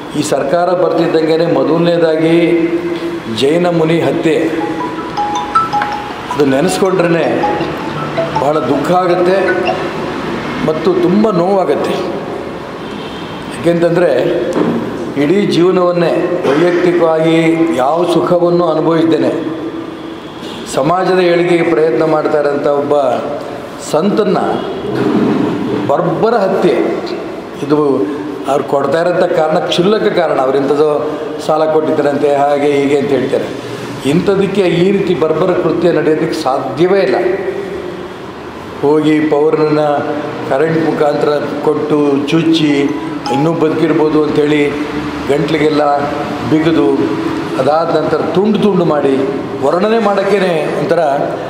ಈ ಸರ್ಕಾರ ಬರ್ತಿದ್ದಂಗೆ ಮೊದಲನೇದಾಗಿ ಜೈನ ಮುನಿ ಹತ್ಯೆ ಅದು ನೆನೆಸ್ಕೊಂಡ್ರೇ ಬಹಳ ದುಃಖ ಆಗುತ್ತೆ ಮತ್ತು ತುಂಬ ನೋವಾಗತ್ತೆ ಯಾಕೆಂತಂದರೆ ಇಡೀ ಜೀವನವನ್ನೇ ವೈಯಕ್ತಿಕವಾಗಿ ಯಾವ ಸುಖವನ್ನು ಅನುಭವಿಸಿದ್ದೇನೆ ಸಮಾಜದ ಏಳಿಗೆಗೆ ಪ್ರಯತ್ನ ಮಾಡ್ತಾ ಇರೋಂಥ ಒಬ್ಬ ಸಂತನ್ನು ಬರ್ಬರ ಹತ್ಯೆ ಇದು ಅವ್ರು ಕೊಡ್ತಾ ಇರೋಂಥ ಕಾರಣ ಕ್ಷುಲ್ಲಕ ಕಾರಣ ಅವ್ರು ಇಂಥದ್ದು ಸಾಲ ಕೊಟ್ಟಿದ್ದಾರಂತೆ ಹಾಗೆ ಹೀಗೆ ಅಂತ ಹೇಳ್ತಾರೆ ಇಂಥದಕ್ಕೆ ಈ ರೀತಿ ಬರ್ಬರ ಕೃತ್ಯ ನಡೆಯೋದಕ್ಕೆ ಸಾಧ್ಯವೇ ಇಲ್ಲ ಹೋಗಿ ಪವರ್ನ ಕರೆಂಟ್ ಮುಖಾಂತರ ಕೊಟ್ಟು ಚುಚ್ಚಿ ಇನ್ನೂ ಬದುಕಿರ್ಬೋದು ಅಂಥೇಳಿ ಗಂಟ್ಲಿಗೆಲ್ಲ ಬಿಗಿದು ಅದಾದ ನಂತರ ತುಂಡು ತುಂಡು ಮಾಡಿ ವರ್ಣನೆ ಮಾಡೋಕ್ಕೇ ಒಂಥರ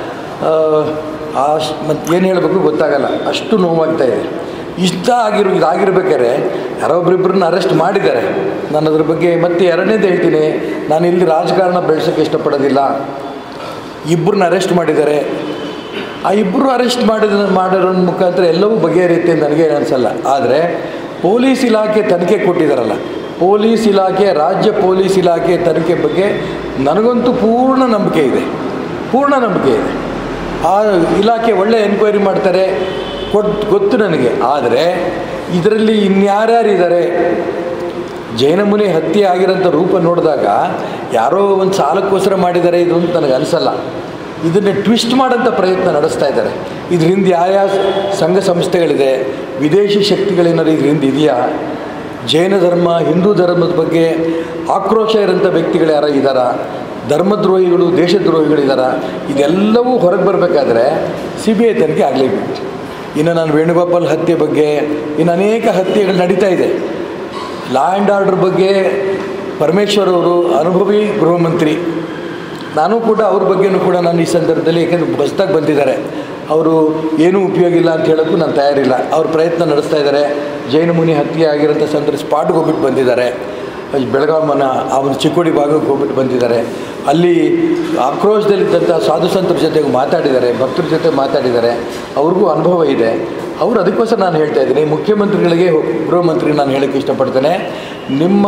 ಅಷ್ಟು ಮತ್ತು ಏನು ಹೇಳಬೇಕು ಗೊತ್ತಾಗಲ್ಲ ಅಷ್ಟು ನೋವಾಗ್ತಾ ಇದೆ ಇಷ್ಟ ಆಗಿರೋ ಇದಾಗಿರ್ಬೇಕಾದ್ರೆ ಯಾರೋ ಒಬ್ರಿಬ್ಬರನ್ನ ಅರೆಸ್ಟ್ ಮಾಡಿದ್ದಾರೆ ನಾನು ಅದ್ರ ಬಗ್ಗೆ ಮತ್ತೆ ಎರಡನೇದು ಹೇಳ್ತೀನಿ ನಾನು ಇಲ್ಲಿ ರಾಜಕಾರಣ ಬೆಳೆಸೋಕ್ಕೆ ಇಷ್ಟಪಡೋದಿಲ್ಲ ಇಬ್ಬರನ್ನ ಅರೆಸ್ಟ್ ಮಾಡಿದ್ದಾರೆ ಆ ಇಬ್ಬರು ಅರೆಸ್ಟ್ ಮಾಡಿದ ಮಾಡಿರೋ ಮುಖಾಂತರ ಎಲ್ಲವೂ ಬಗೆಹರಿಯುತ್ತೆ ಅಂತ ನನಗೆ ಅನಿಸಲ್ಲ ಆದರೆ ಪೊಲೀಸ್ ಇಲಾಖೆ ತನಿಖೆ ಕೊಟ್ಟಿದ್ದಾರಲ್ಲ ಪೊಲೀಸ್ ಇಲಾಖೆ ರಾಜ್ಯ ಪೊಲೀಸ್ ಇಲಾಖೆ ತನಿಖೆ ಬಗ್ಗೆ ನನಗಂತೂ ಪೂರ್ಣ ನಂಬಿಕೆ ಇದೆ ಪೂರ್ಣ ನಂಬಿಕೆ ಇದೆ ಆ ಇಲಾಖೆ ಒಳ್ಳೆ ಎನ್ಕ್ವೈರಿ ಮಾಡ್ತಾರೆ ಕೊಟ್ಟು ಗೊತ್ತು ನನಗೆ ಆದರೆ ಇದರಲ್ಲಿ ಇನ್ಯಾರ್ಯಾರಿದ್ದಾರೆ ಜೈನಮುನಿ ಹತ್ಯೆ ಆಗಿರೋಂಥ ರೂಪ ನೋಡಿದಾಗ ಯಾರೋ ಒಂದು ಸಾಲಕ್ಕೋಸ್ಕರ ಮಾಡಿದ್ದಾರೆ ಇದು ಅಂತ ನನಗೆ ಅನಿಸಲ್ಲ ಇದನ್ನು ಟ್ವಿಸ್ಟ್ ಮಾಡೋಂಥ ಪ್ರಯತ್ನ ನಡೆಸ್ತಾ ಇದ್ದಾರೆ ಇದ್ರ ಹಿಂದೆ ಯಾವ ಸಂಘ ಸಂಸ್ಥೆಗಳಿದೆ ವಿದೇಶಿ ಶಕ್ತಿಗಳೇನಾದ್ರು ಇದ್ರ ಹಿಂದೆ ಇದೆಯಾ ಜೈನ ಧರ್ಮ ಹಿಂದೂ ಧರ್ಮದ ಬಗ್ಗೆ ಆಕ್ರೋಶ ಇರೋಂಥ ವ್ಯಕ್ತಿಗಳು ಯಾರೋ ಇದ್ದಾರಾ ಧರ್ಮದ್ರೋಹಿಗಳು ದೇಶದ್ರೋಹಿಗಳಿದ್ದಾರಾ ಇದೆಲ್ಲವೂ ಹೊರಗೆ ಬರಬೇಕಾದ್ರೆ ಸಿ ಬಿ ಐ ತನಿಖೆ ಆಗಲೇಬೇಕು ಇನ್ನು ನಾನು ವೇಣುಗೋಪಾಲ್ ಹತ್ಯೆ ಬಗ್ಗೆ ಇನ್ನು ಅನೇಕ ಹತ್ಯೆಗಳು ನಡೀತಾ ಇದೆ ಲಾ ಆ್ಯಂಡ್ ಆರ್ಡರ್ ಬಗ್ಗೆ ಪರಮೇಶ್ವರ್ ಅವರು ಅನುಭವಿ ಗೃಹ ಮಂತ್ರಿ ನಾನು ಕೂಡ ಅವ್ರ ಬಗ್ಗೆನೂ ಕೂಡ ನಾನು ಈ ಸಂದರ್ಭದಲ್ಲಿ ಏಕೆಂದರೆ ಹೊಸ್ದಾಗಿ ಬಂದಿದ್ದಾರೆ ಅವರು ಏನೂ ಉಪಯೋಗ ಇಲ್ಲ ಅಂತ ಹೇಳೋಕ್ಕೂ ನಾನು ತಯಾರಿಲ್ಲ ಅವ್ರ ಪ್ರಯತ್ನ ನಡೆಸ್ತಾ ಇದ್ದಾರೆ ಜೈನ ಮುನಿ ಹತ್ಯೆ ಆಗಿರೋಂಥ ಸಂದರ್ಭ ಸ್ಪಾಟ್ಗೆ ಹೋಗ್ಬಿಟ್ಟು ಬಂದಿದ್ದಾರೆ ಬೆಳಗಾವನ ಆ ಒಂದು ಚಿಕ್ಕೋಡಿ ಭಾಗಕ್ಕೆ ಹೋಗ್ಬಿಟ್ಟು ಬಂದಿದ್ದಾರೆ ಅಲ್ಲಿ ಆಕ್ರೋಶದಲ್ಲಿದ್ದಂಥ ಸಾಧು ಸಂತರ ಜೊತೆಗೆ ಮಾತಾಡಿದ್ದಾರೆ ಭಕ್ತರ ಜೊತೆ ಮಾತಾಡಿದ್ದಾರೆ ಅವ್ರಿಗೂ ಅನುಭವ ಇದೆ ಅವರು ಅದಕ್ಕೋಸ್ಕರ ನಾನು ಹೇಳ್ತಾ ಇದ್ದೀನಿ ಮುಖ್ಯಮಂತ್ರಿಗಳಿಗೆ ಗೃಹ ಮಂತ್ರಿ ನಾನು ಹೇಳೋಕ್ಕೆ ಇಷ್ಟಪಡ್ತೇನೆ ನಿಮ್ಮ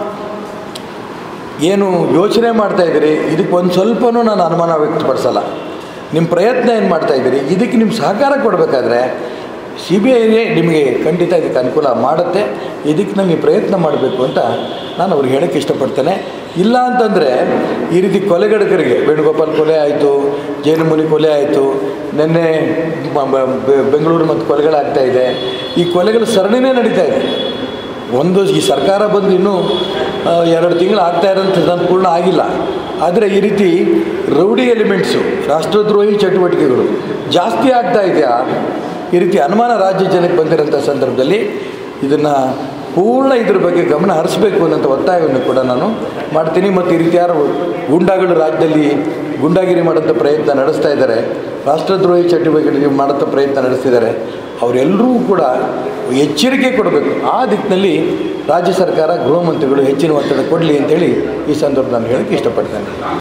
ಏನು ಯೋಚನೆ ಮಾಡ್ತಾ ಇದ್ದೀರಿ ಇದಕ್ಕೆ ಒಂದು ಸ್ವಲ್ಪನೂ ನಾನು ಅನುಮಾನ ವ್ಯಕ್ತಪಡಿಸಲ್ಲ ನಿಮ್ಮ ಪ್ರಯತ್ನ ಏನು ಮಾಡ್ತಾ ಇದ್ದೀರಿ ಇದಕ್ಕೆ ನಿಮ್ಮ ಸಹಕಾರ ಕೊಡಬೇಕಾದ್ರೆ ಸಿ ಬಿ ಐನೇ ನಿಮಗೆ ಖಂಡಿತ ಇದಕ್ಕೆ ಅನುಕೂಲ ಮಾಡುತ್ತೆ ಇದಕ್ಕೆ ನಮಗೆ ಪ್ರಯತ್ನ ಮಾಡಬೇಕು ಅಂತ ನಾನು ಅವ್ರಿಗೆ ಹೇಳೋಕ್ಕೆ ಇಷ್ಟಪಡ್ತೇನೆ ಇಲ್ಲ ಅಂತಂದರೆ ಈ ರೀತಿ ಕೊಲೆಗಡಕರಿಗೆ ವೇಣುಗೋಪಾಲ್ ಕೊಲೆ ಆಯಿತು ಜೈನಮುನಿ ಕೊಲೆ ಆಯಿತು ನಿನ್ನೆ ಮ- ಬ- ಬೆ- ಬೆಂಗಳೂರು ಮತ್ತು ಕೊಲೆಗಳಾಗ್ತಾ ಇದೆ ಈ ಕೊಲೆಗಳ ಸರಣಿನೇ ನಡೀತಾ ಇದೆ ಒಂದು ಈ ಸರ್ಕಾರ ಬಂದು ಇನ್ನೂ ಆ, ಎರಡು ತಿಂಗಳು ಆಗ್ತಾ ಇರೋಂಥದ್ದು ಪೂರ್ಣ ಆಗಿಲ್ಲ ಆದರೆ ಈ ರೀತಿ ರೌಡಿ ಎಲಿಮೆಂಟ್ಸು ರಾಷ್ಟ್ರದ್ರೋಹಿ ಚಟುವಟಿಕೆಗಳು ಜಾಸ್ತಿ ಆಗ್ತಾ ಇದೆಯಾ ಈ ರೀತಿ ಅನುಮಾನ ರಾಜ್ಯ ಜನಕ್ಕೆ ಬಂದಿರೋಂಥ ಸಂದರ್ಭದಲ್ಲಿ ಇದನ್ನು ಪೂರ್ಣ ಇದ್ರ ಬಗ್ಗೆ ಗಮನ ಹರಿಸಬೇಕು ಅನ್ನೋಂಥ ಒತ್ತಾಯವನ್ನು ಕೂಡ ನಾನು ಮಾಡ್ತೀನಿ ಮತ್ತು ಈ ರೀತಿ ಯಾರು ಗೂಂಡಾಗಳು ರಾಜ್ಯದಲ್ಲಿ ಗುಂಡಾಗಿರಿ ಮಾಡೋಂಥ ಪ್ರಯತ್ನ ನಡೆಸ್ತಾ ಇದ್ದಾರೆ ರಾಷ್ಟ್ರದ್ರೋಹಿ ಚಟುವಟಿಕೆಗಳಿಗೆ ಮಾಡೋಂಥ ಪ್ರಯತ್ನ ನಡೆಸ್ತಿದ್ದಾರೆ ಅವರೆಲ್ಲರೂ ಕೂಡ ಎಚ್ಚರಿಕೆ ಕೊಡಬೇಕು ಆ ದಿಕ್ಕಿನಲ್ಲಿ ರಾಜ್ಯ ಸರ್ಕಾರ ಗೃಹ ಮಂತ್ರಿಗಳು ಹೆಚ್ಚಿನ ಒತ್ತಡ ಕೊಡಲಿ ಅಂತೇಳಿ ಈ ಸಂದರ್ಭ ನಾನು ಹೇಳೋಕ್ಕೆ ಇಷ್ಟಪಡ್ತೇನೆ